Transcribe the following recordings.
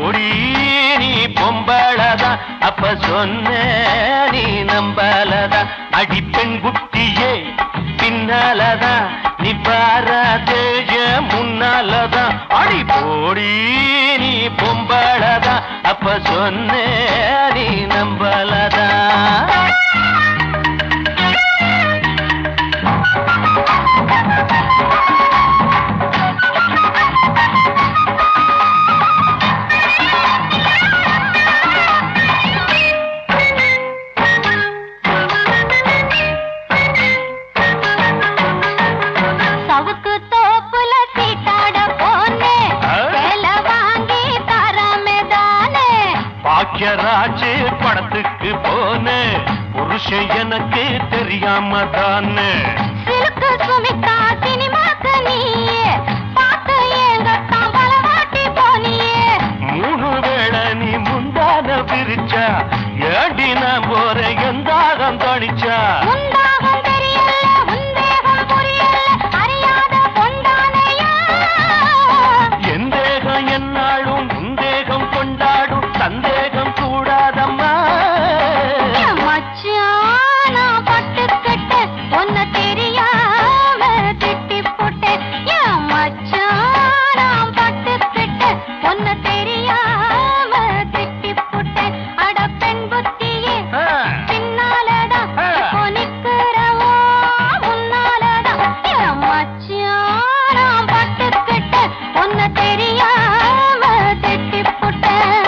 போடி நீ பொம்பளதா அப்ப சொன்ன நீ நம்பலதா அடி பெண் குட்டியே பின்னாலதா நீ பாராதேய முன்னாலதா அடி போடி நீ பொம்பளதா அப்ப சொன்ன நீ நம்பலதா சவுக்கு தோப்புல சீட்டாட போனேன் ஆ? வேலை வாங்கி தரமே தானே பாக்கியராஜ் படத்துக்கு போன புருஷன் எனக்கு தெரியாம தானே சிலுக்கு சுமித்தா சினிமாக்கு நீயே பார்த்து எங்கத்தான் பலவாட்டி போனியே மூணு வேளை நீ முந்தான பிரிச்சா ஏண்டி நான் போற எந்தாகம் தணிச்சா உண்டாகம் தெரியல உந்தேகம் புரியல அறியாத பொண்டானையா எந்தேகம் என்னாலும் உந்தேகம் கொண்டாடும் சந்தேகம் கூடாதம்மா என் மச்சான் நான் பட்டுக்கிட்டு உன்னை தெரியாம திட்டி போட்டேன் என் மச்சான் நான் பட்டுக்கிட்டு உன்னை தெரியாம திட்டி போட்டேன் அட பெண் புத்தியே ஆ, பின்னாலடா ஆ. இப்போ நிக்கிறவோ முன்னாலடா என் மச்சான் நான் பட்டுக்கிட்டு உன்னை தெரியாம திட்டி போட்டேன்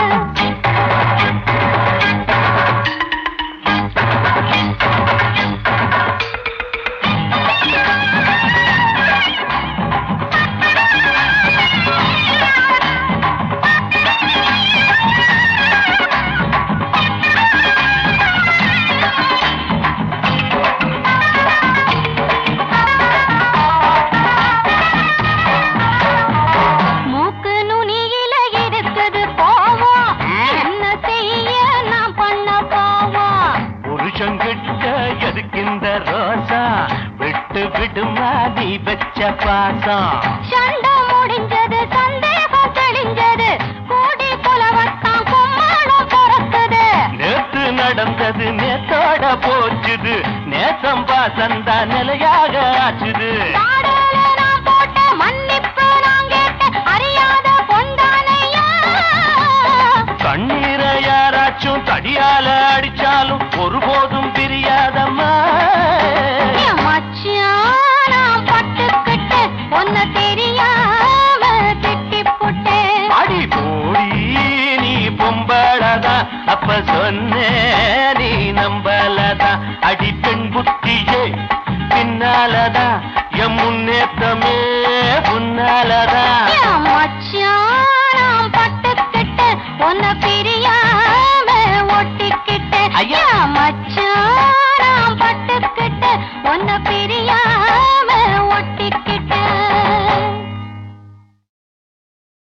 மூக்கு நுனியில இருக்குது போவோம் ம். என்ன செய்ய நான் பண்ண போவோம் புருஷங்கிட்ட எதுக்கிந்த ரோசா விட்டு விடுமா நீ வச்ச பாசம் சண்டை முடிஞ்சது சந்தேகம் தெளிஞ்சது கூடி குலவத்தான் கும்மாளம் பிறக்குது நேத்து நடந்தது நேத்தோட போச்சுது நேசம் பாசந்தா நிலையாக ஆச்சுது பாடல நான் போட்ட மன்னிப்பு நான் கேட்ட அறியாத பொண்டானையா கண்ணீரை யாராச்சும் தடியால அடிச்சாலும் ஒருபோதும் பிரியாதம்மா என் மச்சான் நான் பட்டுக்கிட்டு உன்னை தெரியாம திட்டி போட்டேன் அடி போடி நீ பொம்பளதா அப்ப சொன்ன நீ நம்பலதா அடி பெண் புத்தி